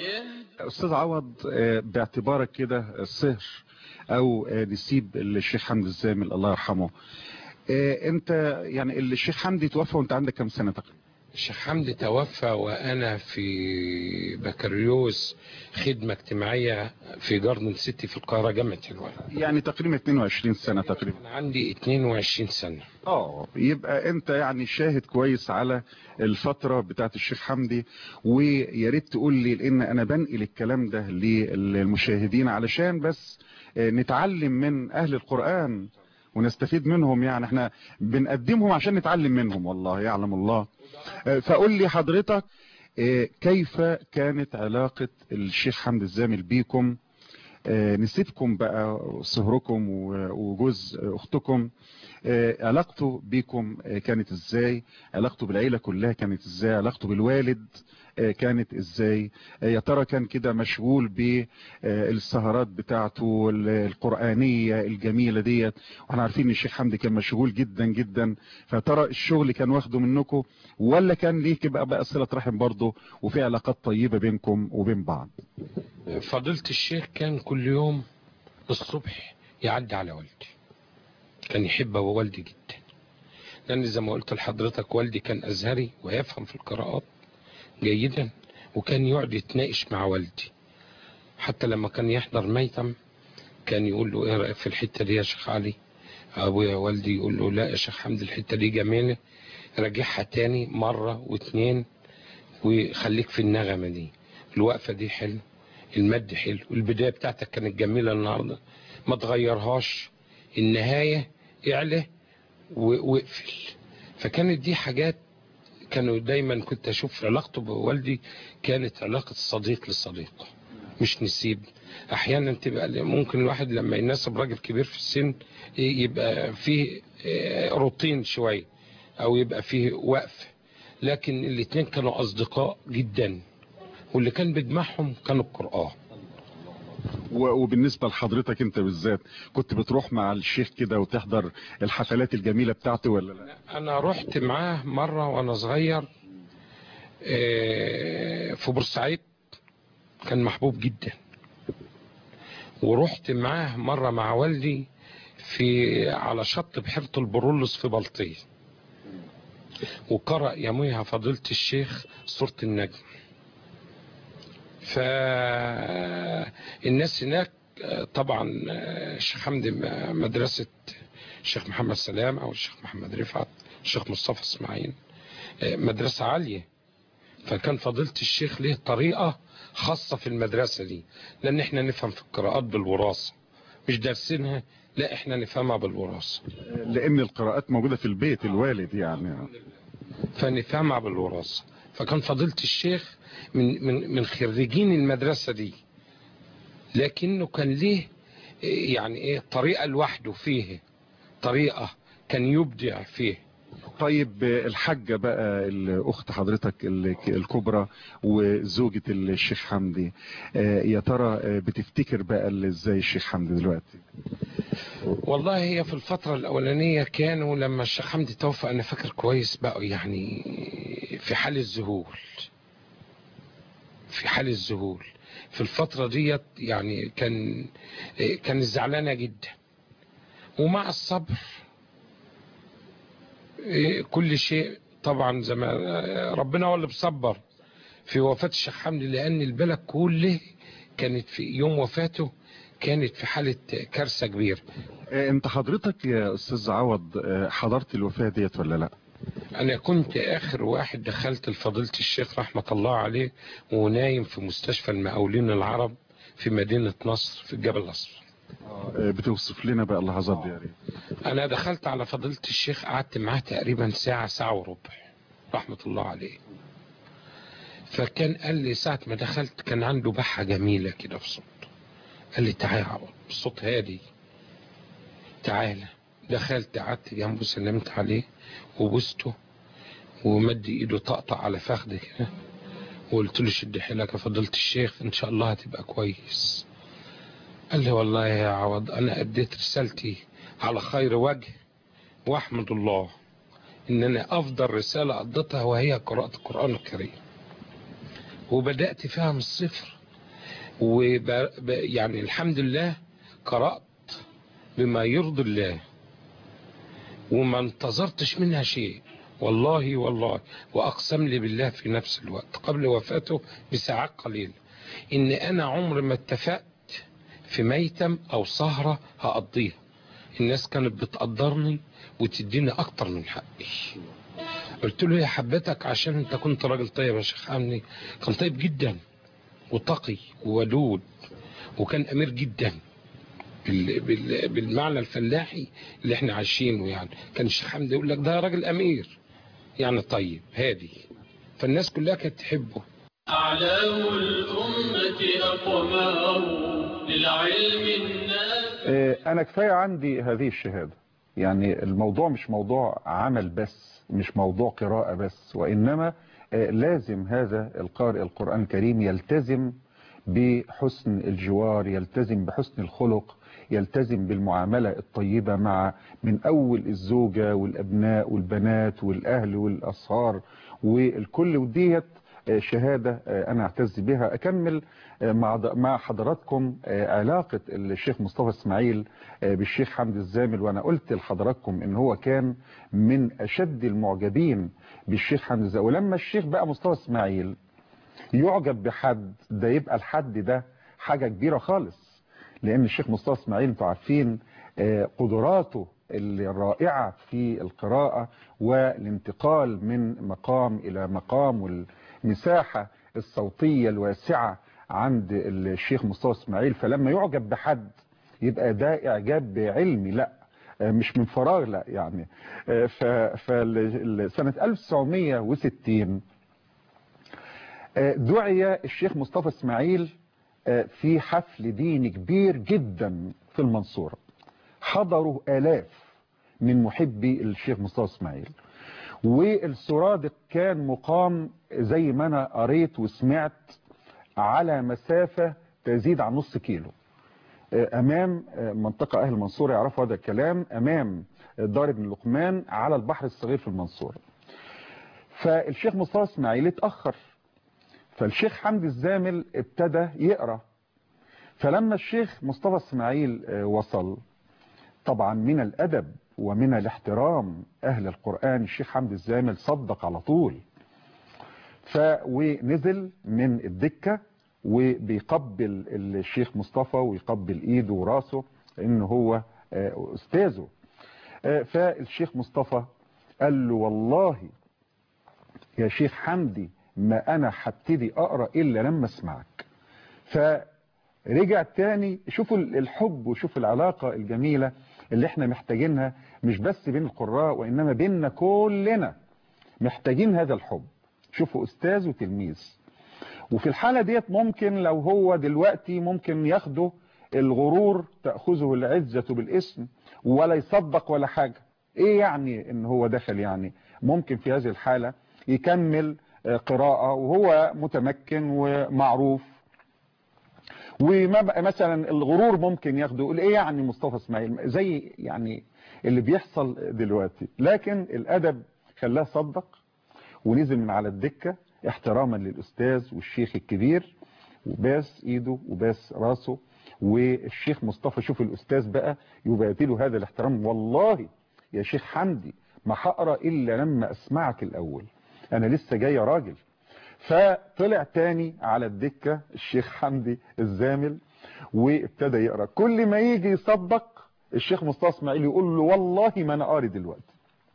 استاذ عوض آه، باعتبارك كده الصهر او آه، نسيب الشيخ حمدي الزامل الله يرحمه آه، انت يعني الشيخ حمدي توفى وانت عندك كم سنه تقريبا
الشيخ حمدي توفى وأنا في بكالوريوس خدمة اجتماعية في جاردن سيتي في القاهرة جامعة الوالد
يعني تقريبا 22 سنه تقريبا
أنا عندي 22 سنة
اه يبقى انت يعني شاهد كويس على الفترة بتاعت الشيخ حمدي ويا ريت تقول لي لان انا بنقل الكلام ده للمشاهدين علشان بس آه، نتعلم من اهل القرآن ونستفيد منهم يعني احنا بنقدمهم عشان نتعلم منهم والله يعلم الله آه، فقول لي حضرتك آه، كيف كانت علاقة الشيخ حمدي الزامل بيكم آه، نسيبكم بقى صهركم و- وجوز اختكم آه، علاقته بيكم آه، كانت ازاي علاقته بالعيلة كلها كانت ازاي علاقته بالوالد آه، كانت ازاي آه، يا ترى كان كده مشغول بالسهرات بتاعته ال- القرآنية الجميلة ديت واحنا عارفين ان الشيخ حمدي كان مشغول جدا جدا فترى الشغل كان واخده منكم ولا كان ليك بقى بقى صلة رحم برضه وفي علاقات طيبة بينكم وبين بعض
فضيلة الشيخ كان كل يوم الصبح يعدي على والدي كان يحب والدي جدا لأن زي ما قلت لحضرتك والدي كان أزهري ويفهم في القراءات جيدا وكان يقعد يتناقش مع والدي حتى لما كان يحضر ميتم كان يقول له ايه رأيك في الحتة دي يا شيخ علي ابويا والدي يقول له لا يا شيخ حمد الحتة دي جميلة راجعها تاني مرة واتنين وخليك في النغمة دي الوقفة دي حلو المد حلو البداية بتاعتك كانت جميلة النهاردة ما تغيرهاش النهاية اعلى و- واقفل فكانت دي حاجات كانوا دايما كنت اشوف علاقته بوالدي كانت علاقة صديق للصديق مش نسيب احيانا تبقى ممكن الواحد لما يناسب راجل كبير في السن يبقى فيه آه، روتين شوية او يبقى فيه وقف لكن الاتنين كانوا اصدقاء جدا واللي كان بيجمعهم كان القرآن
و- وبالنسبة لحضرتك انت بالذات كنت بتروح مع الشيخ كده وتحضر الحفلات الجميلة بتاعته ولا لا
انا رحت معاه مرة وانا صغير آه، في بورسعيد كان محبوب جدا ورحت معاه مرة مع والدي في على شط بحيرة البرولس في بلطية وقرأ يوميها فضيلة الشيخ سورة النجم فالناس هناك آه، طبعا آه، الشيخ حمدي م- مدرسة الشيخ محمد سلام او الشيخ محمد رفعت الشيخ مصطفى اسماعيل آه، مدرسة عالية فكان فضيلة الشيخ ليه طريقة خاصة في المدرسة دي لان احنا نفهم في القراءات بالوراثة مش دارسينها لا احنا نفهمها بالوراثة
لان القراءات موجودة في البيت الوالد يعني
فنفهمها بالوراثة فكان فضيلة الشيخ من من من خريجين المدرسة دي لكنه كان ليه إيه يعني ايه طريقة لوحده فيه طريقة كان يبدع فيه
طيب آه، الحاجة بقى الاخت حضرتك ال- الكبرى وزوجة الشيخ حمدي آه، يا ترى آه، بتفتكر بقى ال- ازاي الشيخ حمدي دلوقتي
والله هي في الفترة الأولانية كانوا لما الشيخ حمدي توفى أنا فاكر كويس بقى يعني في حال الذهول في حال الذهول في الفترة ديت يعني كان كان زعلانة جدا ومع الصبر كل شيء طبعا زي ما ربنا هو اللي بصبر في وفاة الشيخ حمدي لأن البلد كله كانت في يوم وفاته كانت في حالة كارثة كبيرة
آه، انت حضرتك يا استاذ عوض آه، حضرت الوفاة ديت ولا لا
أنا كنت آخر واحد دخلت لفضيلة الشيخ رحمة الله عليه ونايم في مستشفى المقاولين العرب في مدينة نصر في الجبل الأصفر
آه، بتوصف لنا بقى اللحظات دي يا ريت
انا دخلت على فضيلة الشيخ قعدت معاه تقريبا ساعة ساعة وربع رحمة الله عليه فكان قال لي ساعة ما دخلت كان عنده بحة جميلة كده في صوته قال لي تعالى يا عوض بصوت هادي تعالى دخلت قعدت جنبه سلمت عليه وبوسته ومد ايده طقطق على فخدي كده وقلت له شد حيلك يا فضيلة الشيخ ان شاء الله هتبقى كويس قال لي والله يا عوض انا اديت رسالتي على خير وجه واحمد الله ان انا افضل رسالة قضيتها وهي قراءة القرآن الكريم وبدأت فيها من الصفر وب... ب... يعني الحمد لله قرأت بما يرضي الله وما انتظرتش منها شيء والله والله وأقسم لي بالله في نفس الوقت قبل وفاته بساعات قليلة إن أنا عمر ما اتفقت في ميتم أو سهرة هقضيها الناس كانت بتقدرني وتديني أكتر من حقي قلت له يا حبتك عشان انت كنت راجل طيب يا شيخ عمي كان طيب جدا وتقي وودود وكان امير جدا بال- بال- بالمعنى الفلاحي اللي احنا عايشينه يعني كان الشيخ حمدي يقول لك ده راجل امير يعني طيب هادي فالناس كلها كانت تحبه
أعلام الأمة أقمار للعلم النافع
آه، أنا كفاية عندي هذه الشهادة يعني الموضوع مش موضوع عمل بس مش موضوع قراءة بس وإنما آه، لازم هذا القارئ القرآن الكريم يلتزم بحسن الجوار يلتزم بحسن الخلق يلتزم بالمعاملة الطيبة مع من أول الزوجة والأبناء والبنات والأهل والأصهار والكل وديت آه، شهادة آه، أنا أعتز بها أكمل آه، مع مع حضراتكم آه، علاقة الشيخ مصطفى إسماعيل آه، بالشيخ حمدي الزامل وأنا قلت لحضراتكم إن هو كان من أشد المعجبين بالشيخ حمدي الزامل ولما الشيخ بقى مصطفى إسماعيل يعجب بحد ده يبقى الحد ده حاجة كبيرة خالص لأن الشيخ مصطفى إسماعيل انتوا عارفين آه، قدراته الرائعة في القراءة والانتقال من مقام إلى مقام والمساحة الصوتية الواسعة عند الشيخ مصطفى إسماعيل فلما يعجب بحد يبقى ده إعجاب علمي لا آه، مش من فراغ لا يعني فسنة 1960 آه، دعي الشيخ مصطفى اسماعيل آه، في حفل ديني كبير جدا في المنصورة حضروا آلاف من محبي الشيخ مصطفى اسماعيل والسرادق كان مقام زي ما انا قريت وسمعت على مسافة تزيد عن نص كيلو آه، امام آه، منطقة اهل المنصورة يعرفوا هذا الكلام امام دار ابن لقمان على البحر الصغير في المنصورة فالشيخ مصطفى اسماعيل اتأخر فالشيخ حمدي الزامل ابتدى يقرأ فلما الشيخ مصطفى اسماعيل آه، وصل طبعا من الأدب ومن الاحترام أهل القرآن الشيخ حمدي الزامل صدق على طول ف ونزل من الدكة وبيقبل الشيخ مصطفى ويقبل ايده وراسه انه هو آه، استاذه آه، فالشيخ مصطفى قال له والله يا شيخ حمدي ما انا هبتدي اقرا الا لما اسمعك فرجع تاني شوفوا الحب وشوفوا العلاقه الجميله اللي احنا محتاجينها مش بس بين القراء وانما بيننا كلنا محتاجين هذا الحب شوفوا استاذ وتلميذ وفي الحالة ديت ممكن لو هو دلوقتي ممكن ياخده الغرور تأخذه العزة بالاسم ولا يصدق ولا حاجة ايه يعني ان هو دخل يعني ممكن في هذه الحالة يكمل آه، قراءة وهو متمكن ومعروف وما بقى مثلا الغرور ممكن ياخده يقول ايه يعني مصطفى اسماعيل زي يعني اللي بيحصل دلوقتي لكن الادب خلاه صدق ونزل من على الدكة احتراما للأستاذ والشيخ الكبير وباس ايده وباس راسه والشيخ مصطفى شوف الأستاذ بقى يبادله هذا الاحترام والله يا شيخ حمدي ما هقرا إلا لما أسمعك الأول أنا لسه جاي يا راجل فطلع تاني على الدكة الشيخ حمدي الزامل وابتدى يقرا كل ما يجي يصدق الشيخ مصطفى اسماعيل يقول له والله ما انا قاري دلوقتي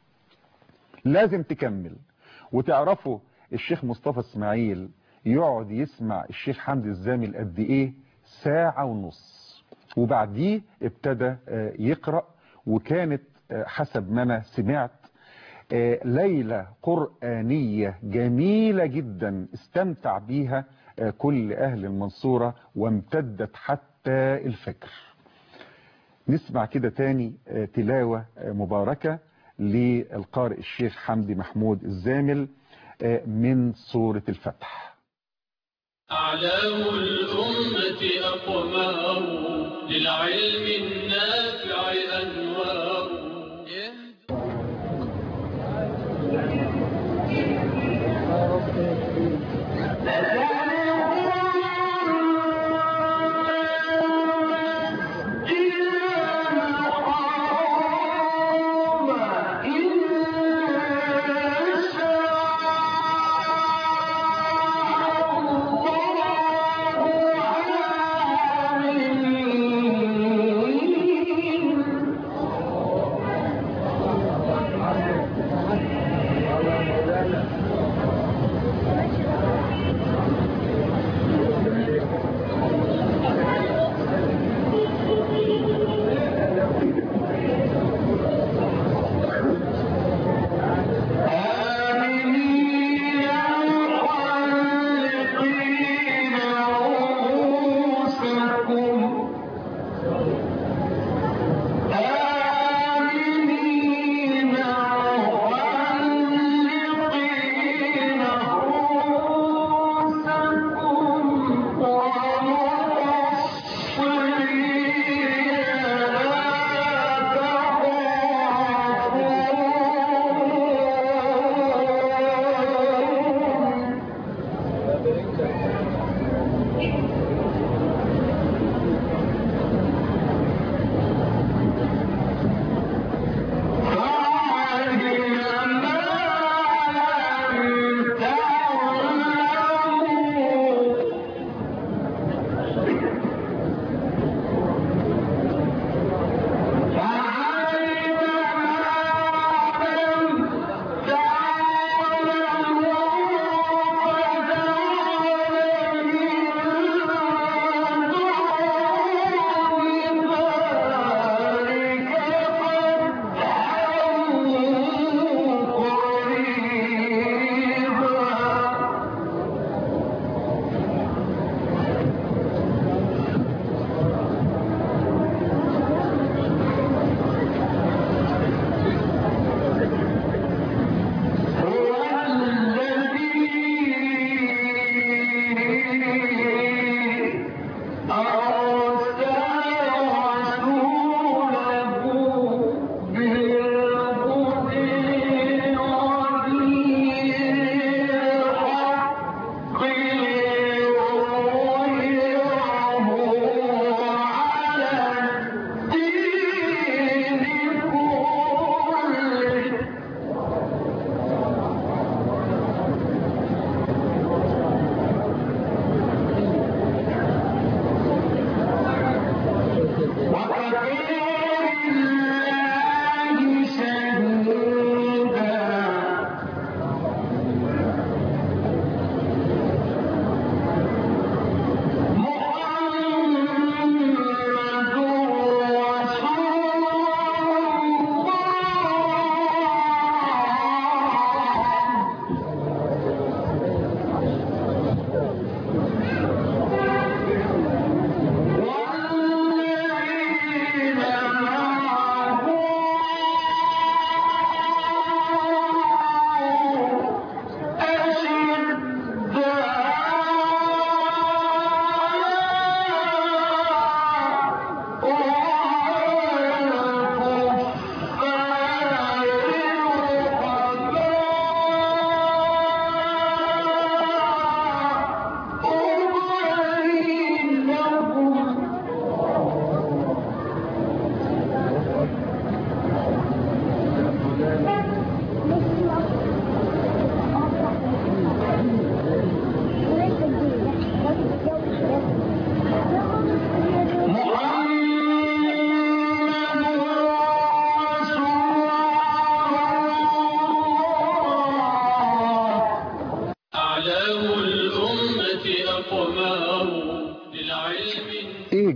لازم تكمل وتعرفوا الشيخ مصطفى اسماعيل يقعد يسمع الشيخ حمدي الزامل قد ايه ساعة ونص وبعديه ابتدى آه، يقرأ وكانت آه، حسب ما أنا سمعت آه، ليلة قرآنية جميلة جدا استمتع بيها آه، كل أهل المنصورة وامتدت حتى الفجر نسمع كده تاني آه، تلاوة آه، مباركة للقارئ الشيخ حمدي محمود الزامل آه، من سورة الفتح
أعلام الأمة أقمار للعلم النافع أنوار
Thank you.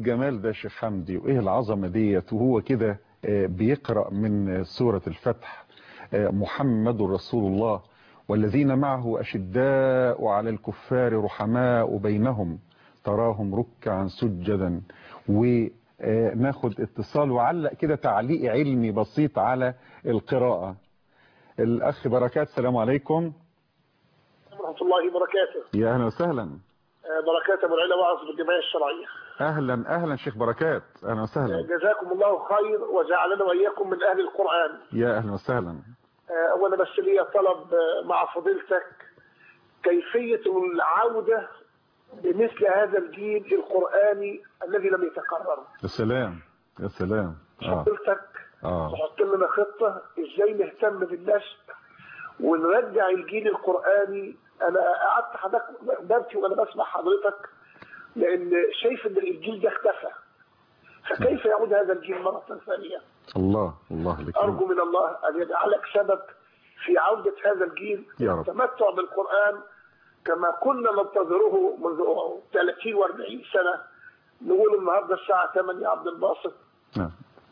الجمال ده يا شيخ حمدي وايه العظمة ديت وهو كده آه، بيقرأ من سورة الفتح آه، محمد رسول الله والذين معه أشداء على الكفار رحماء بينهم تراهم ركعا سجدا وناخد اتصال وعلق كده تعليق علمي بسيط على القراءة الأخ بركات السلام عليكم
ورحمة الله وبركاته
يا أهلا وسهلا
آه، بركات أبو العلا وعظ بالجمعية الشرعية
أهلا أهلا شيخ بركات أهلا
آه،
وسهلا
جزاكم الله خير وجعلنا وإياكم من أهل القرآن
يا أهلا وسهلا
آه، أولا بس لي طلب آه، مع فضيلتك كيفية العودة بمثل هذا الجيل القرآني الذي لم يتكرر
يا سلام يا سلام آه.
فضيلتك
آه.
تحط لنا خطة ازاي نهتم بالنشء ونرجع الجيل القرآني انا قعدت حضرتك ببكي وانا بسمع حضرتك لان شايف ان الجيل ده اختفى فكيف يعود هذا الجيل مرة ثانية
الله الله لك
ارجو من الله ان يجعلك سبب في عودة هذا الجيل
يا رب.
التمتع بالقرآن كما كنا ننتظره منذ 30 و40 سنة نقول النهارده الساعة 8 يا عبد الباسط
نعم.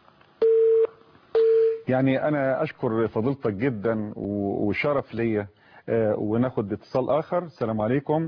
يعني انا اشكر فضيلتك جدا و- وشرف ليا آه، وناخد اتصال اخر السلام عليكم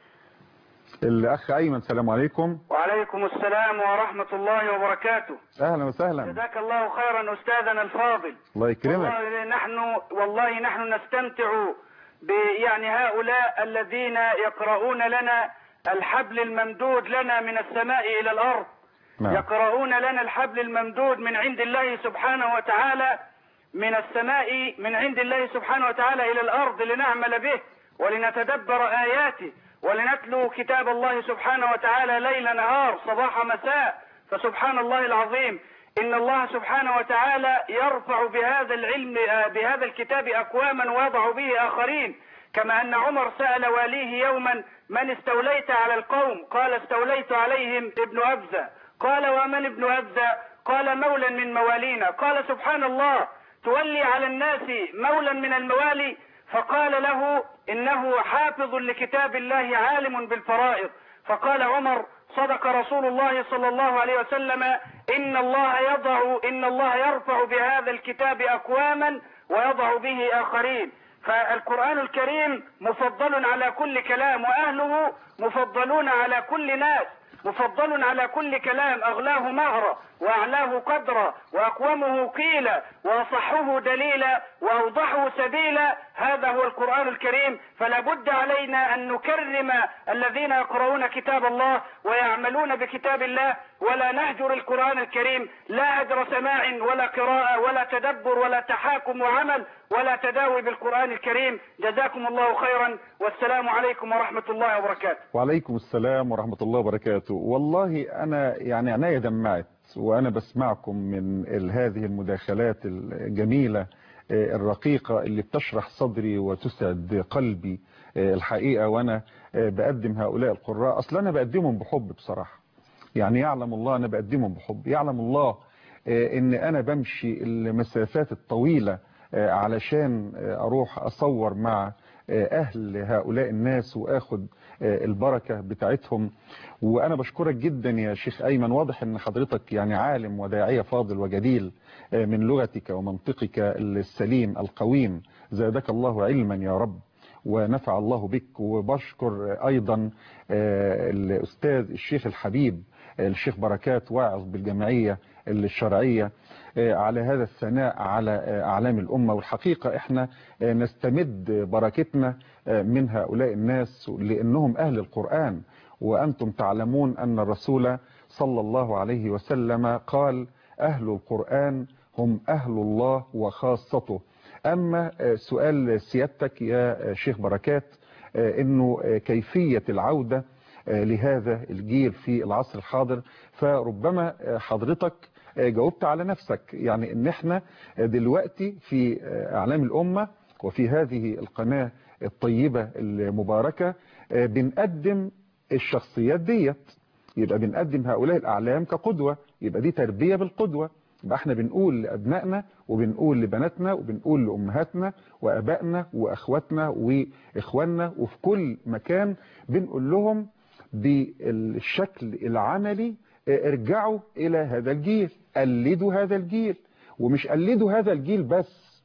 الاخ ايمن السلام عليكم
وعليكم السلام ورحمة الله وبركاته
اهلا وسهلا
جزاك الله خيرا أستاذنا الفاضل
الله يكرمك
والله نحن والله نحن نستمتع بيعني هؤلاء الذين يقرؤون لنا الحبل الممدود لنا من السماء إلى الأرض
نعم
يقرؤون لنا الحبل الممدود من عند الله سبحانه وتعالى من السماء من عند الله سبحانه وتعالى إلى الأرض لنعمل به ولنتدبر آياته ولنتلو كتاب الله سبحانه وتعالى ليل نهار صباح مساء فسبحان الله العظيم إن الله سبحانه وتعالى يرفع بهذا العلم آه، بهذا الكتاب أقواما ويضع به آخرين كما أن عمر سأل واليه يوما من استوليت على القوم قال استوليت عليهم ابن أبزة قال ومن ابن أبزة قال مولا من موالينا قال سبحان الله تولي على الناس مولا من الموالي فقال له إنه حافظ لكتاب الله عالم بالفرائض فقال عمر صدق رسول الله صلى الله عليه وسلم إن الله يضع إن الله يرفع بهذا الكتاب أقواما ويضع به آخرين فالقرآن الكريم مفضل على كل كلام وأهله مفضلون على كل ناس مفضل على كل كلام أغلاه مهرا وأعلاه قدرا وأقومه قيلا وأصحه دليلا وأوضحه سبيلا هذا هو القرآن الكريم فلا بد علينا أن نكرم الذين يقرؤون كتاب الله ويعملون بكتاب الله ولا نهجر القرآن الكريم لا أجر سماع ولا قراءة ولا تدبر ولا تحاكم وعمل ولا تداوي بالقرآن الكريم جزاكم الله خيرا والسلام عليكم ورحمة الله وبركاته
وعليكم السلام ورحمة الله وبركاته والله أنا يعني عناية دمعت وأنا بسمعكم من ال- هذه المداخلات الجميلة آه، الرقيقة اللي بتشرح صدري وتسعد قلبي آه، الحقيقة وأنا آه، بقدم هؤلاء القراء أصلا أنا بقدمهم بحب بصراحة يعني يعلم الله أنا بقدمهم بحب يعلم الله آه، إن أنا بمشي المسافات الطويلة آه، علشان آه، أروح أصور مع آه، أهل هؤلاء الناس وأخد آه، البركة بتاعتهم وأنا بشكرك جدا يا شيخ أيمن واضح أن حضرتك يعني عالم وداعية فاضل وجديل آه، من لغتك ومنطقك السليم القويم زادك الله علما يا رب ونفع الله بك وبشكر أيضا آه، الأستاذ الشيخ الحبيب آه، الشيخ بركات واعظ بالجمعية الشرعية آه، على هذا الثناء على آه، أعلام الأمة والحقيقة إحنا آه، نستمد بركتنا آه، من هؤلاء الناس لأنهم أهل القرآن وأنتم تعلمون أن الرسول صلى الله عليه وسلم قال أهل القرآن هم أهل الله وخاصته أما آه، سؤال سيادتك يا آه، شيخ بركات آه، أنه آه، كيفية العودة آه، لهذا الجيل في العصر الحاضر فربما آه، حضرتك آه، جاوبت على نفسك يعني ان احنا آه، دلوقتي في آه، اعلام الامة وفي هذه القناة الطيبة المباركة آه، بنقدم الشخصيات ديت يبقى بنقدم هؤلاء الاعلام كقدوة يبقى دي تربية بالقدوة يبقى احنا بنقول لابنائنا وبنقول لبناتنا وبنقول لامهاتنا وابائنا واخواتنا واخواننا وفي كل مكان بنقول لهم بالشكل العملي ارجعوا إلى هذا الجيل قلدوا هذا الجيل ومش قلدوا هذا الجيل بس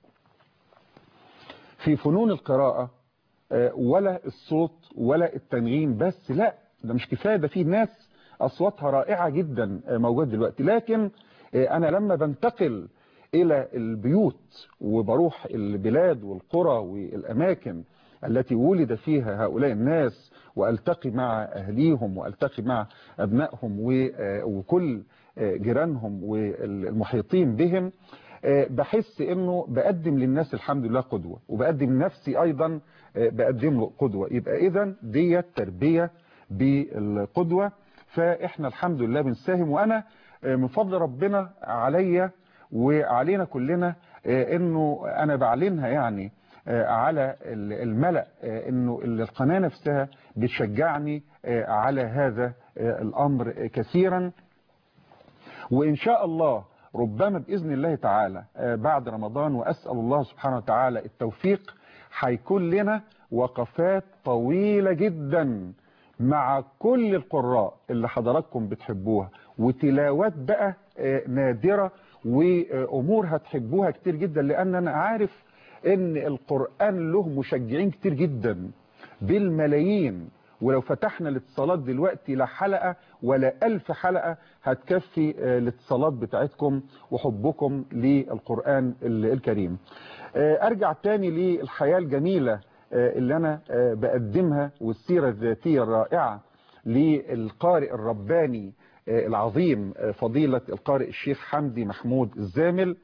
في فنون القراءة ولا الصوت ولا التنغيم بس لا ده مش كفاية ده في ناس أصواتها رائعة جدا موجود دلوقتي لكن أنا لما بنتقل إلى البيوت وبروح البلاد والقرى والأماكن التي ولد فيها هؤلاء الناس وألتقي مع أهليهم وألتقي مع أبنائهم وكل جيرانهم والمحيطين بهم بحس انه بقدم للناس الحمد لله قدوة وبقدم نفسي ايضا بقدم له قدوة يبقى اذا ديت تربية بالقدوة فاحنا الحمد لله بنساهم وانا من فضل ربنا عليا وعلينا كلنا انه انا بعلنها يعني على الملأ انه القناة نفسها بتشجعني على هذا الامر كثيرا وان شاء الله ربما بإذن الله تعالى بعد رمضان وأسأل الله سبحانه وتعالى التوفيق هيكون لنا وقفات طويلة جدا مع كل القراء اللي حضراتكم بتحبوها وتلاوات بقى نادرة وأمور هتحبوها كتير جدا لأن أنا عارف ان القرآن له مشجعين كتير جدا بالملايين ولو فتحنا الاتصالات دلوقتي لا حلقة ولا ألف حلقة هتكفي الاتصالات بتاعتكم وحبكم للقرآن الكريم أرجع تاني للحياة الجميلة اللي أنا بقدمها والسيرة الذاتية الرائعة للقارئ الرباني العظيم فضيلة القارئ الشيخ حمدي محمود الزامل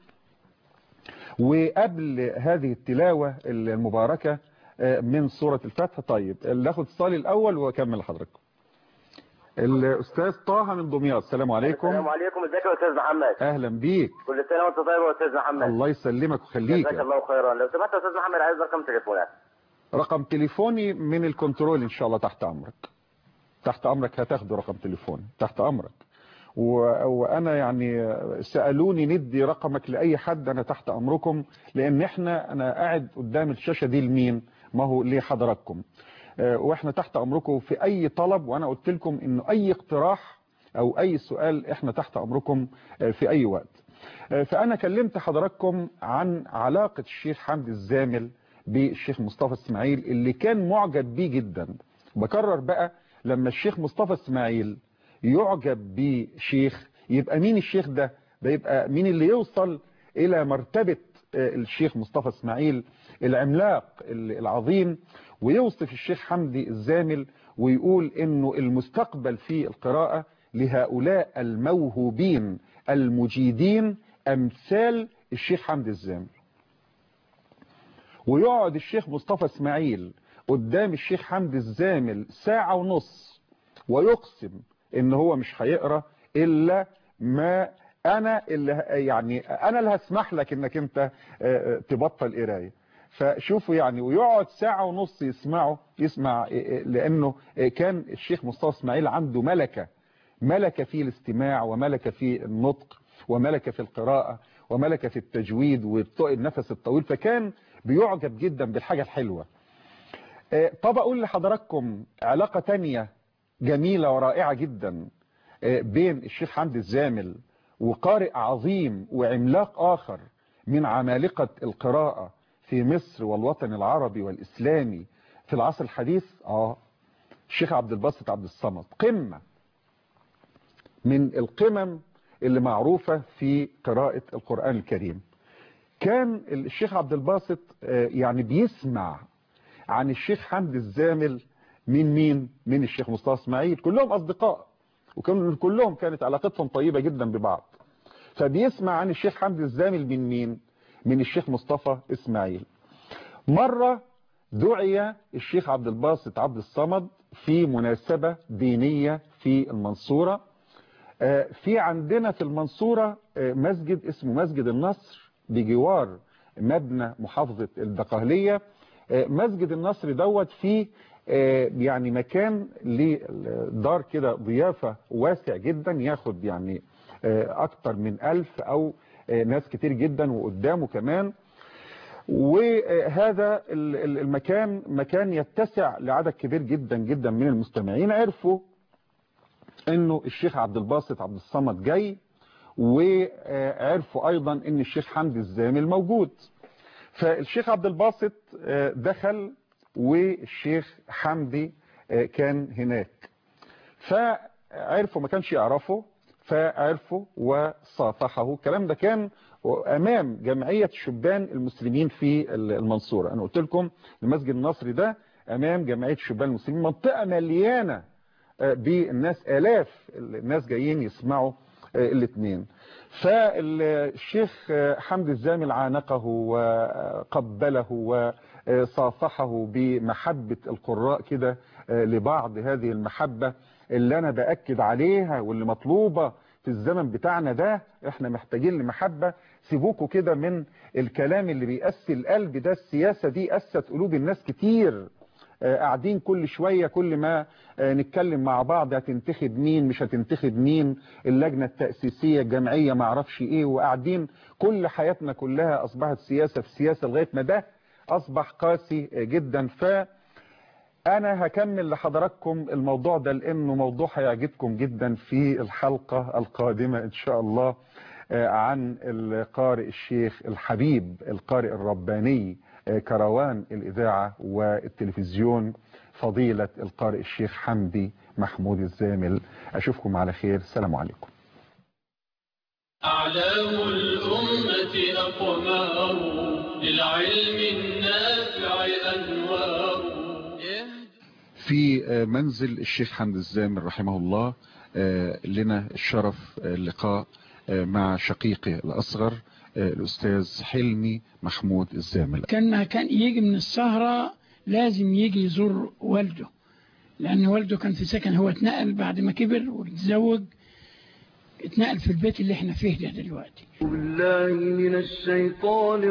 وقبل هذه التلاوة المباركة من سورة الفتح طيب ناخد اتصالي الأول وأكمل لحضراتكم الأستاذ طه من دمياط السلام عليكم
السلام عليكم ازيك يا أستاذ محمد
أهلا بيك
كل سنة وأنت طيب يا أستاذ محمد
الله يسلمك ويخليك
جزاك الله خيرا لو سمحت يا أستاذ محمد عايز رقم تليفونك
رقم تليفوني من الكنترول إن شاء الله تحت أمرك تحت أمرك هتاخده رقم تليفوني تحت أمرك و... وأنا يعني سألوني ندي رقمك لأي حد أنا تحت أمركم لأن إحنا أنا قاعد قدام الشاشة دي لمين ما هو لحضراتكم واحنا تحت امركم في اي طلب وانا قلت لكم انه اي اقتراح او اي سؤال احنا تحت امركم في اي وقت فانا كلمت حضراتكم عن علاقة الشيخ حمدي الزامل بالشيخ مصطفى اسماعيل اللي كان معجب بيه جدا بكرر بقى لما الشيخ مصطفى اسماعيل يعجب بشيخ يبقى مين الشيخ ده ده يبقى مين اللي يوصل الى مرتبة الشيخ مصطفى اسماعيل العملاق العظيم ويوصف الشيخ حمدي الزامل ويقول انه المستقبل في القراءة لهؤلاء الموهوبين المجيدين امثال الشيخ حمدي الزامل ويقعد الشيخ مصطفى اسماعيل قدام الشيخ حمدي الزامل ساعة ونص ويقسم ان هو مش هيقرأ الا ما انا اللي يعني انا اللي هسمح لك انك انت تبطل قرايه فشوفوا يعني ويقعد ساعة ونص يسمعه يسمع لانه كان الشيخ مصطفى اسماعيل عنده ملكة ملكة في الاستماع وملكة في النطق وملكة في القراءة وملكة في التجويد والنفس الطويل فكان بيعجب جدا بالحاجة الحلوة طب اقول لحضراتكم علاقة تانية جميلة ورائعة جدا بين الشيخ حمدي الزامل وقارئ عظيم وعملاق آخر من عمالقة القراءة في مصر والوطن العربي والإسلامي في العصر الحديث آه الشيخ عبد الباسط عبد الصمد قمة من القمم اللي معروفة في قراءة القرآن الكريم كان الشيخ عبد الباسط يعني بيسمع عن الشيخ حمد الزامل من مين من الشيخ مصطفى اسماعيل كلهم أصدقاء وكانوا كلهم كانت علاقتهم طيبة جدا ببعض فبيسمع عن الشيخ حمدي الزامل من مين من الشيخ مصطفى اسماعيل مرة دعي الشيخ عبد الباسط عبد الصمد في مناسبة دينية في المنصورة في عندنا في المنصورة مسجد اسمه مسجد النصر بجوار مبنى محافظة الدقهلية مسجد النصر دوت فيه يعني مكان لدار كده ضيافة واسع جدا ياخد يعني اكتر من الف او ناس كتير جدا وقدامه كمان وهذا المكان مكان يتسع لعدد كبير جدا جدا من المستمعين عرفوا انه الشيخ عبد الباسط عبد الصمد جاي وعرفوا ايضا ان الشيخ حمدي الزامل موجود فالشيخ عبد الباسط دخل والشيخ حمدي كان هناك فعرفوا ما كانش يعرفوا فعرفوا وصافحه الكلام ده كان امام جمعية شبان المسلمين في المنصورة انا قلت لكم المسجد النصري ده امام جمعية شبان المسلمين منطقة مليانة بالناس الاف الناس جايين يسمعوا الاثنين فالشيخ حمد الزامل عانقه وقبله وصافحه بمحبة القراء كده لبعض هذه المحبة اللي انا باكد عليها واللي مطلوبة في الزمن بتاعنا ده احنا محتاجين لمحبة سيبوكوا كده من الكلام اللي بيأسي القلب ده السياسة دي أست قلوب الناس كتير قاعدين كل شوية كل ما نتكلم مع بعض هتنتخب مين مش هتنتخب مين اللجنة التأسيسية الجمعية ما اعرفش ايه وقاعدين كل حياتنا كلها اصبحت سياسة في سياسة لغاية ما ده اصبح قاسي جدا ف انا هكمل لحضراتكم الموضوع ده لانه موضوع هيعجبكم جدا في الحلقة القادمة ان شاء الله عن القارئ الشيخ الحبيب القارئ الرباني كروان الإذاعة والتلفزيون فضيلة القارئ الشيخ حمدي محمود الزامل أشوفكم على خير السلام عليكم
أعلام الأمة أقمار للعلم النافع أنوار
في منزل الشيخ حمد الزامل رحمه الله لنا الشرف اللقاء مع شقيقه الأصغر الأستاذ حلمي محمود الزامل
كان كان يجي من السهرة لازم يجي يزور والده لأن والده كان في سكن هو اتنقل بعد ما كبر واتزوج اتنقل في البيت اللي احنا فيه ده دلوقتي
بالله من الشيطان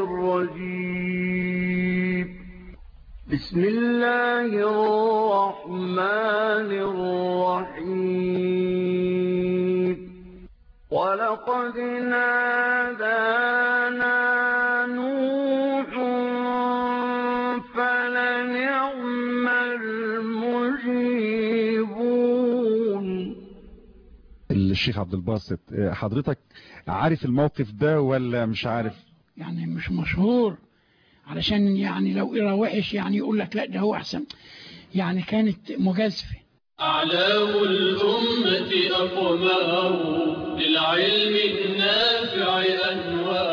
الرجيم بسم الله الرحمن الرحيم ولقد نادانا نوح فلنعم المجيبون
الشيخ عبد الباسط حضرتك عارف الموقف ده ولا مش عارف
يعني مش مشهور علشان يعني لو قرا وحش يعني يقول لك لا ده هو احسن يعني كانت مجازفه
أعلام الأمة أقمار للعلم النافع أنوار